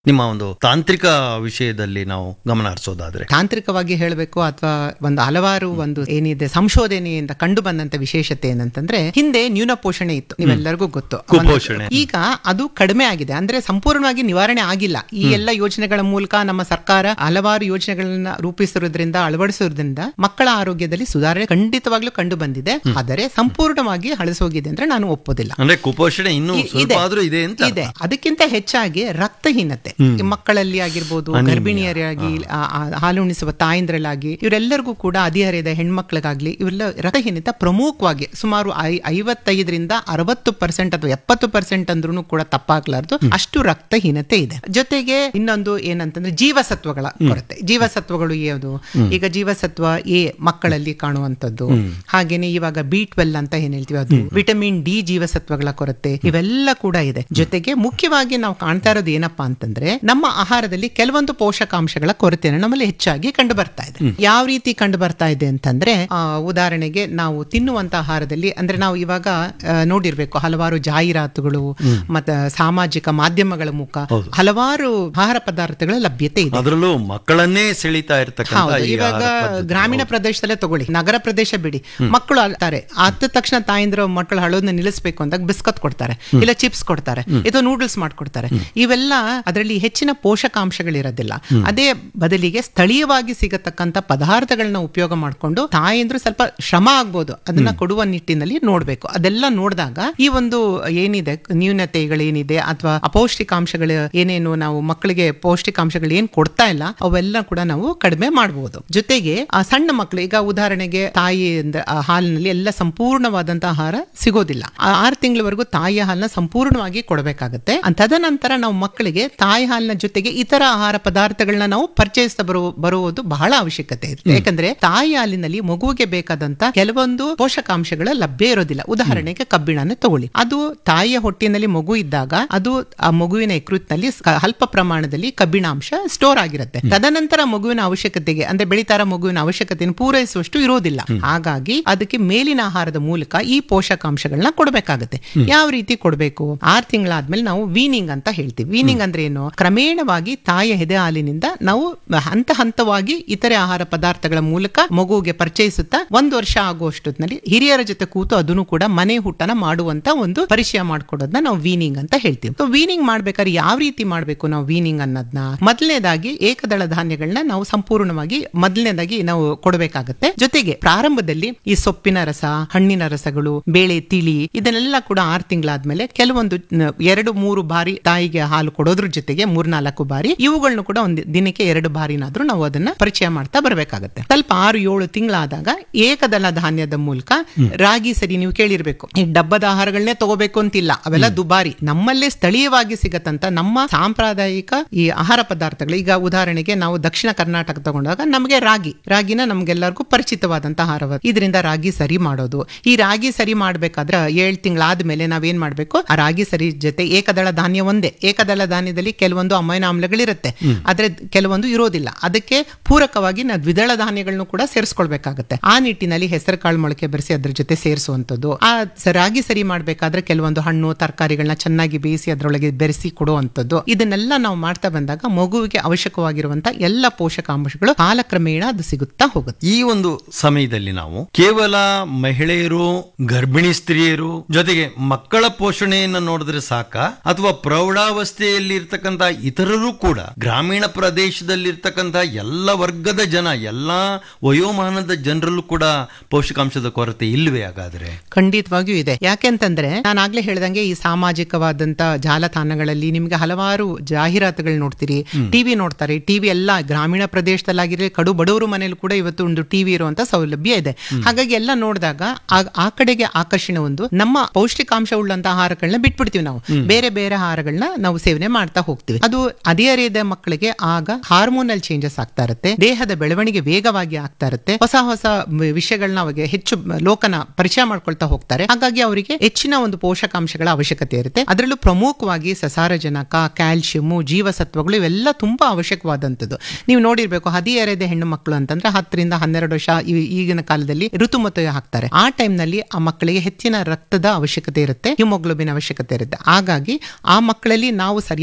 ನಿಮ್ಮ ಒಂದು ತಾಂತ್ರಿಕ ವಿಷಯದಲ್ಲಿ ನಾವು ಗಮನ ಹರಿಸೋದಾದ್ರೆ ತಾಂತ್ರಿಕವಾಗಿ ಹೇಳಬೇಕು ಅಥವಾ ಒಂದು ಹಲವಾರು ಒಂದು ಏನಿದೆ ಸಂಶೋಧನೆಯಿಂದ ಕಂಡು ಬಂದಂತ ವಿಶೇಷತೆ ಏನಂತಂದ್ರೆ ಹಿಂದೆ ನ್ಯೂನ ಪೋಷಣೆ ಇತ್ತು ನೀವೆಲ್ಲರಿಗೂ ಗೊತ್ತು ಕುಪೋಷಣೆ. ಒಂದು- ಈಗ ಅದು ಕಡಿಮೆ ಆಗಿದೆ ಅಂದ್ರೆ ಸಂಪೂರ್ಣವಾಗಿ ನಿವಾರಣೆ ಆಗಿಲ್ಲ ಈ ಎಲ್ಲ ಯೋಜನೆಗಳ ಮೂಲಕ ನಮ್ಮ ಸರ್ಕಾರ ಹಲವಾರು ಯೋಜನೆಗಳನ್ನ ರೂಪಿಸಿರೋದ್ರಿಂದ ಅಳವಡಿಸೋದ್ರಿಂದ ಮಕ್ಕಳ ಆರೋಗ್ಯದಲ್ಲಿ ಸುಧಾರಣೆ ಖಂಡಿತವಾಗ್ಲೂ ಕಂಡು ಬಂದಿದೆ ಆದರೆ ಸಂಪೂರ್ಣವಾಗಿ ಹಳಸೋಗಿದೆ ಅಂದ್ರೆ ನಾನು ಒಪ್ಪೋದಿಲ್ಲ ಅಂದ್ರೆ ಕುಪೋಷಣೆ ಇನ್ನೂ ಇ- ಸ್ವಲ್ಪ ಆದ್ರೂ ಇದೆ ಅಂತ ಇದೆ ಅದಕ್ಕಿಂತ ಹೆಚ್ಚಾಗಿ ರಕ್ತಹೀನತೆ ಈ ಮಕ್ಕಳಲ್ಲಿ ಆಗಿರ್ಬೋದು ಗರ್ಭಿಣಿಯರಾಗಿ ಆ, ಆ, ಹಾಲುಣಿಸುವ ತಾಯಂದ್ರಲ್ಲಾಗಿ ಇವರೆಲ್ಲರಿಗೂ ಕೂಡ ಹದಿಹರೆಯದ ಹೆಣ್ಮಕ್ಳಿಗಾಗ್ಲಿ ಇವೆಲ್ಲ ರಕ್ತಹೀನತೆ ಪ್ರಮುಖವಾಗಿ ಸುಮಾರು ಐ- ಐವತ್ತೈದರಿಂದ ಅರವತ್ತು ಪರ್ಸೆಂಟ್ ಅಥವಾ ಎಪ್ಪತ್ತು ಪರ್ಸೆಂಟ್ ಅಂದ್ರೂ ಕೂಡ ತಪ್ಪಾಗ್ಲಾರ್ದು ಅಷ್ಟು ರಕ್ತಹೀನತೆ ಇದೆ ಜೊತೆಗೆ ಇನ್ನೊಂದು ಏನಂತಂದ್ರೆ ಜೀವಸತ್ವಗಳ ಕೊರತೆ ಜೀವಸತ್ವಗಳು ಯಾವುದು ಈಗ ಜೀವಸತ್ವ ಎ ಮಕ್ಕಳಲ್ಲಿ ಕಾಣುವಂತದ್ದು ಹಾಗೇನೆ ಇವಾಗ ಬಿ ಟ್ವೆಲ್ ಅಂತ ಏನ್ ಹೇಳ್ತೀವಿ ಅದು ವಿಟಮಿನ್ ಡಿ ಜೀವಸತ್ವಗಳ ಕೊರತೆ ಇವೆಲ್ಲ ಕೂಡ ಇದೆ ಜೊತೆಗೆ ಮುಖ್ಯವಾಗಿ ನಾವು ಕಾಣ್ತಾ ಇರೋದು ಏನಪ್ಪಾ ಅಂತಂದ್ರೆ ನಮ್ಮ ಆಹಾರದಲ್ಲಿ ಕೆಲವೊಂದು ಪೋಷಕಾಂಶಗಳ ಕೊರತೆಯನ್ನು ನಮ್ಮಲ್ಲಿ ಹೆಚ್ಚಾಗಿ ಕಂಡು ಬರ್ತಾ ಇದೆ ಯಾವ ರೀತಿ ಕಂಡು ಬರ್ತಾ ಇದೆ ಅಂತಂದ್ರೆ ಆ, ಉದಾಹರಣೆಗೆ ನಾವು ತಿನ್ನುವಂತ ಆಹಾರದಲ್ಲಿ ಅಂದ್ರೆ ನಾವು ಇವಾಗ ಆ, ನೋಡಿರ್ಬೇಕು ಹಲವಾರು ಜಾಹೀರಾತುಗಳು ಮತ್ತೆ ಸಾಮಾಜಿಕ ಮಾಧ್ಯಮಗಳ ಮುಖ ಹಲವಾರು ಆಹಾರ ಪದಾರ್ಥಗಳ ಲಭ್ಯತೆ ಇದೆ ಅದರಲ್ಲೂ ಮಕ್ಕಳನ್ನೇ ಸೆಳೀತಾ ಇರ್ತಕ್ಕಂಥ ಹೌದು ಈ ಇವಾಗ ಆಹಾರ ಪದ್ಧತಿ. ಗ್ರಾಮೀಣ ಪ್ರದೇಶದಲ್ಲೇ ತಗೊಳ್ಳಿ ನಗರ ಪ್ರದೇಶ ಬಿಡಿ ಮಕ್ಕಳು ಅಳ್ತಾರೆ ಅತ್ತ ತಕ್ಷಣ ತಾಯಂದ್ರ ಮಕ್ಕಳು ಹಳೋದನ್ನ ನಿಲ್ಲಿಸಬೇಕು ಅಂದಾಗ ಬಿಸ್ಕತ್ ಕೊಡ್ತಾರೆ ಇಲ್ಲ ಚಿಪ್ಸ್ ಕೊಡ್ತಾರೆ ಇದು ನೂಡಲ್ಸ್ ಮಾಡ್ಕೊಡ್ತಾರೆ ಇವೆಲ್ಲ ಅದರಲ್ಲಿ ಹೆಚ್ಚಿನ ಪೋಷಕಾಂಶಗಳಿರೋದಿಲ್ಲ ಅದೇ ಬದಲಿಗೆ ಸ್ಥಳೀಯವಾಗಿ ಸಿಗತಕ್ಕಂತ ಪದಾರ್ಥಗಳನ್ನ ಉಪಯೋಗ ಮಾಡಿಕೊಂಡು ತಾಯಂದ್ರು ಸ್ವಲ್ಪ ಶ್ರಮ ಆಗ್ಬೋದು ಅದನ್ನ ಕೊಡುವ ನಿಟ್ಟಿನಲ್ಲಿ ನೋಡ್ಬೇಕು ಅದೆಲ್ಲ ನೋಡಿದಾಗ ಈ ಒಂದು ಏನಿದೆ ನ್ಯೂನತೆಗಳೇನಿದೆ ಅಥವಾ ಅಪೌಷ್ಟಿಕಾಂಶಗಳು ಏನೇನು ನಾವು ಮಕ್ಕಳಿಗೆ ಪೌಷ್ಟಿಕಾಂಶಗಳು ಏನ್ ಕೊಡ್ತಾ ಇಲ್ಲ ಅವೆಲ್ಲ ಕೂಡ ನಾವು ಕಡಿಮೆ ಮಾಡಬಹುದು ಜೊತೆಗೆ ಆ ಸಣ್ಣ ಮಕ್ಕಳು ಈಗ ಉದಾಹರಣೆಗೆ ತಾಯಿ ಅಂದ್ರ- ಆ ಹಾಲಿನಲ್ಲಿ ಎಲ್ಲ ಸಂಪೂರ್ಣವಾದಂತಹ ಆಹಾರ ಸಿಗೋದಿಲ್ಲ ಆ ಆರು ತಿಂಗಳವರೆಗೂ ತಾಯಿಯ ಹಾಲನ್ನ ಸಂಪೂರ್ಣವಾಗಿ ಕೊಡಬೇಕಾಗತ್ತೆ ಅನ್ ತದನಂತರ ನಾವು ಮಕ್ಕಳಿಗೆ ತಾಯಿ ಹಾಲಿನ ಜೊತೆಗೆ ಇತರ ಆಹಾರ ಪದಾರ್ಥಗಳನ್ನ ನಾವು ಪರಿಚಯಿಸ್ತಾ ಬರುವ ಬರುವುದು ಬಹಳ ಅವಶ್ಯಕತೆ ಇರುತ್ತೆ ಯಾಕಂದ್ರೆ ತಾಯಿ ಹಾಲಿನಲ್ಲಿ ಮಗುವಿಗೆ ಬೇಕಾದಂತ ಕೆಲವೊಂದು ಪೋಷಕಾಂಶಗಳ ಲಭ್ಯ ಇರೋದಿಲ್ಲ ಉದಾಹರಣೆಗೆ ಕಬ್ಬಿಣನೇ ತಗೊಳ್ಳಿ ಅದು ತಾಯಿಯ ಹೊಟ್ಟೆಯಲ್ಲಿ ಮಗು ಇದ್ದಾಗ ಅದು ಆ ಮಗುವಿನ ಯಕೃತ್ನಲ್ಲಿ ಸ- ಅಲ್ಪ ಪ್ರಮಾಣದಲ್ಲಿ ಕಬ್ಬಿಣಾಂಶ ಸ್ಟೋರ್ ಆಗಿರುತ್ತೆ ತದನಂತರ ಮಗುವಿನ ಅವಶ್ಯಕತೆಗೆ ಅಂದ್ರೆ ಬೆಳಿತಾರ ಮಗುವಿನ ಅವಶ್ಯಕತೆಯನ್ನು ಪೂರೈಸುವಷ್ಟು ಇರೋದಿಲ್ಲ ಹಾಗಾಗಿ ಅದಕ್ಕೆ ಮೇಲಿನ ಆಹಾರದ ಮೂಲಕ ಈ ಪೋಷಕಾಂಶಗಳನ್ನ ಕೊಡಬೇಕಾಗುತ್ತೆ ಯಾವ ರೀತಿ ಕೊಡಬೇಕು ಆರು ತಿಂಗಳಾದ್ಮೇಲೆ ನಾವು ವೀನಿಂಗ್ ಅಂತ ಹೇಳ್ತೀವಿ ವೀನಿಂಗ್ ಅಂದ್ರೆ ಏನು ಕ್ರಮೇಣವಾಗಿ ತಾಯಿಯ ಎದೆ ಹಾಲಿನಿಂದ ನಾವು ಹಂತ ಹಂತವಾಗಿ ಇತರೆ ಆಹಾರ ಪದಾರ್ಥಗಳ ಮೂಲಕ ಮಗುವಿಗೆ ಪರಿಚಯಿಸುತ್ತಾ ಒಂದು ವರ್ಷ ಆಗುವಷ್ಟೊತ್ತಿನಲ್ಲಿ ಹಿರಿಯರ ಜೊತೆ ಕೂತು ಅದನ್ನು ಕೂಡ ಮನೆ ಊಟನ ಮಾಡುವಂತ ಒಂದು ಪರಿಚಯ ಮಾಡ್ಕೊಡೋದನ್ನ ನಾವು ವೀನಿಂಗ್ ಅಂತ ಹೇಳ್ತೀವಿ ಸೊ ವೀನಿಂಗ್ ಮಾಡ್ಬೇಕಾದ್ರೆ ಯಾವ ರೀತಿ ಮಾಡ್ಬೇಕು ನಾವು ವೀನಿಂಗ್ ಅನ್ನೋದನ್ನ ಮೊದಲನೇದಾಗಿ ಏಕದಳ ಧಾನ್ಯಗಳನ್ನ ನಾವು ಸಂಪೂರ್ಣವಾಗಿ ಮೊದಲನೇದಾಗಿ ನಾವು ಕೊಡಬೇಕಾಗತ್ತೆ ಜೊತೆಗೆ ಪ್ರಾರಂಭದಲ್ಲಿ ಈ ಸೊಪ್ಪಿನ ರಸ ಹಣ್ಣಿನ ರಸಗಳು ಬೇಳೆ ತಿಳಿ ಇದನ್ನೆಲ್ಲ ಕೂಡ ಆರು ತಿಂಗಳಾದ್ಮೇಲೆ ಕೆಲವೊಂದು ನ- ಎರಡು ಮೂರು ಬಾರಿ ತಾಯಿಗೆ ಹಾಲು ಕೊಡೋದ್ರ ಜೊತೆಗೆ ಮೂರ್ನಾಲ್ಕು ಬಾರಿ ಇವುಗಳನ್ನು ಕೂಡ ಒಂದು ದಿನಕ್ಕೆ ಎರಡು ಬಾರಿನಾದ್ರೂ ನಾವು ಅದನ್ನ ಪರಿಚಯ ಮಾಡ್ತಾ ಬರಬೇಕಾಗತ್ತೆ ಸ್ವಲ್ಪ ಆರು ಏಳು ತಿಂಗಳಾದಾಗ ಏಕದಳ ಧಾನ್ಯದ ಮೂಲಕ ರಾಗಿ ಸರಿ ನೀವು ಕೇಳಿರ್ಬೇಕು ಈ ಡಬ್ಬದ ಆಹಾರಗಳನ್ನೇ ತಗೋಬೇಕು ಅಂತಿಲ್ಲ ಅವೆಲ್ಲ ದುಬಾರಿ ನಮ್ಮಲ್ಲೇ ಸ್ಥಳೀಯವಾಗಿ ಸಿಗತ್ತಂತ ನಮ್ಮ ಸಾಂಪ್ರದಾಯಿಕ ಈ ಆಹಾರ ಪದಾರ್ಥಗಳು ಈಗ ಉದಾಹರಣೆಗೆ ನಾವು ದಕ್ಷಿಣ ಕರ್ನಾಟಕ ತಗೊಂಡಾಗ ನಮಗೆ ರಾಗಿ ರಾಗಿನ ನಮ್ಗೆಲ್ಲರಿಗೂ ಪರಿಚಿತವಾದಂತ ಆಹಾರ ಇದರಿಂದ ರಾಗಿ ಸರಿ ಮಾಡೋದು ಈ ರಾಗಿ ಸರಿ ಮಾಡ್ಬೇಕಾದ್ರೆ ಏಳು ತಿಂಗಳಾದ್ಮೇಲೆ ನಾವೇನ್ ಮಾಡ್ಬೇಕು ಆ ರಾಗಿ ಸರಿ ಜೊತೆ ಏಕದಳ ಧಾನ್ಯ ಒಂದೇ ಏಕದಳ ಧಾನ್ಯದಲ್ಲಿ ಕೆಲವೊಂದು ಅಮೈನ ಆಮ್ಲಗಳಿರುತ್ತೆ ಆದ್ರೆ ಕೆಲವೊಂದು ಇರೋದಿಲ್ಲ ಅದಕ್ಕೆ ಪೂರಕವಾಗಿ ನಾವು ದ್ವಿದಳ ಧಾನ್ಯಗಳನ್ನು ಕೂಡ ಸೇರಿಸ್ಕೊಳ್ಬೇಕಾಗತ್ತೆ ಆ ನಿಟ್ಟಿನಲ್ಲಿ ಹೆಸರು ಕಾಳು ಮೊಳಕೆ ಬೆರೆಸಿ ಅದ್ರ ಜೊತೆ ಸೇರಿಸುವಂತದ್ದು ಆ ಸ- ರಾಗಿ ಸರಿ ಮಾಡ್ಬೇಕಾದ್ರೆ ಕೆಲವೊಂದು ಹಣ್ಣು ತರಕಾರಿಗಳನ್ನ ಚೆನ್ನಾಗಿ ಬೇಯಿಸಿ ಅದರೊಳಗೆ ಬೆರೆಸಿ ಕೊಡುವಂತದ್ದು ಇದನ್ನೆಲ್ಲ ನಾವು ಮಾಡ್ತಾ ಬಂದಾಗ ಮಗುವಿಗೆ ಅವಶ್ಯಕವಾಗಿರುವಂತ ಎಲ್ಲ ಪೋಷಕಾಂಶಗಳು ಕಾಲಕ್ರಮೇಣ ಅದು ಸಿಗುತ್ತಾ ಹೋಗುತ್ತೆ ಈ ಒಂದು ಸಮಯದಲ್ಲಿ ನಾವು ಕೇವಲ ಮಹಿಳೆಯರು ಗರ್ಭಿಣಿ ಸ್ತ್ರೀಯರು ಜೊತೆಗೆ ಮಕ್ಕಳ ಪೋಷಣೆಯನ್ನ ನೋಡಿದ್ರೆ ಸಾಕ ಅಥವಾ ಪ್ರೌಢಾವಸ್ಥೆಯಲ್ಲಿ ಇರ್ತಕ್ಕಂಥ ಇತರರು ಕೂಡ ಗ್ರಾಮೀಣ ಪ್ರದೇಶದಲ್ಲಿರ್ತಕ್ಕಂಥ ಎಲ್ಲ ವರ್ಗದ ಜನ ಎಲ್ಲಾ ವಯೋಮಾನದ ಜನರಲ್ಲೂ ಕೂಡ ಪೌಷ್ಟಿಕಾಂಶದ ಕೊರತೆ ಇಲ್ವೇ ಹಾಗಾದ್ರೆ ಖಂಡಿತವಾಗಿಯೂ ಇದೆ ಯಾಕೆಂತಂದ್ರೆ ನಾನು ಆಗ್ಲೇ ಹೇಳ್ದಂಗೆ ಈ ಸಾಮಾಜಿಕವಾದಂತ ಜಾಲತಾಣಗಳಲ್ಲಿ ನಿಮ್ಗೆ ಹಲವಾರು ಜಾಹೀರಾತುಗಳು ನೋಡ್ತೀರಿ ಟಿವಿ ನೋಡ್ತಾರೆ ಟಿವಿ ಎಲ್ಲ ಗ್ರಾಮೀಣ ಪ್ರದೇಶದಲ್ಲಾಗಿರಲಿ ಕಡು ಬಡವರು ಮನೇಲಿ ಕೂಡ ಇವತ್ತು ಒಂದು ಟಿವಿ ಇರುವಂತ ಸೌಲಭ್ಯ ಇದೆ ಹಾಗಾಗಿ ಎಲ್ಲ ನೋಡಿದಾಗ ಆ- ಆ ಕಡೆಗೆ ಆಕರ್ಷಣೆ ಒಂದು ನಮ್ಮ ಪೌಷ್ಟಿಕಾಂಶ ಉಳ್ಳಂತ ಆಹಾರಗಳನ್ನ ಬಿಟ್ಬಿಡ್ತೀವಿ ನಾವು ಬೇರೆ ಬೇರೆ ಆಹಾರಗಳನ್ನ ನಾವು ಸೇವನೆ ಮಾಡ್ತಾ ಹೋಗ್ತೀವಿ ಅದು ಹದಿಹರೆಯದ ಮಕ್ಕಳಿಗೆ ಆಗ ಹಾರ್ಮೋನಲ್ ಚೇಂಜಸ್ ಆಗ್ತಾ ಇರುತ್ತೆ ದೇಹದ ಬೆಳವಣಿಗೆ ವೇಗವಾಗಿ ಆಗ್ತಾ ಇರುತ್ತೆ ಹೊಸ ಹೊಸ ಮ್- ವಿಷಯಗಳನ್ನ ಅವಾಗ ಹೆಚ್ಚು ಮ್- ಲೋಕನ ಪರಿಚಯ ಮಾಡ್ಕೊಳ್ತಾ ಹೋಗ್ತಾರೆ ಹಾಗಾಗಿ ಅವರಿಗೆ ಹೆಚ್ಚಿನ ಒಂದು ಪೋಷಕಾಂಶಗಳ ಅವಶ್ಯಕತೆ ಇರುತ್ತೆ ಅದರಲ್ಲೂ ಪ್ರಮುಖವಾಗಿ ಸಸಾರಜನಕ ಕ್ಯಾಲ್ಸಿಯಂ ಜೀವಸತ್ವಗಳು ಇವೆಲ್ಲ ತುಂಬಾ ಅವಶ್ಯಕವಾದಂಥದ್ದು ನೀವು ನೋಡಿರ್ಬೇಕು ಹದಿಹರೆಯದ ಹೆಣ್ಣು ಮಕ್ಕಳು ಅಂತಂದ್ರೆ ಹತ್ತರಿಂದ ಹನ್ನೆರಡು ವರ್ಷ ಈ- ಈಗಿನ ಕಾಲದಲ್ಲಿ ಋತುಮತ ಹಾಕ್ತಾರೆ ಆ time ನಲ್ಲಿ ಆ ಮಕ್ಕಳಿಗೆ ಹೆಚ್ಚಿನ ರಕ್ತದ ಅವಶ್ಯಕತೆ ಇರುತ್ತೆ ಹಿಮೋಗ್ಲೋಬಿನ್ ಅವಶ್ಯಕತೆ ಇರುತ್ತೆ ಹಾಗಾಗಿ ಆ ಮಕ್ಕಳಲ್ಲಿ ನಾವು ಸರಿಯಾದ ರೀತಿ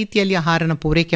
ರೀತಿಯಲ್ಲಿ ಆಹಾರನ ಪೂರೈಕೆ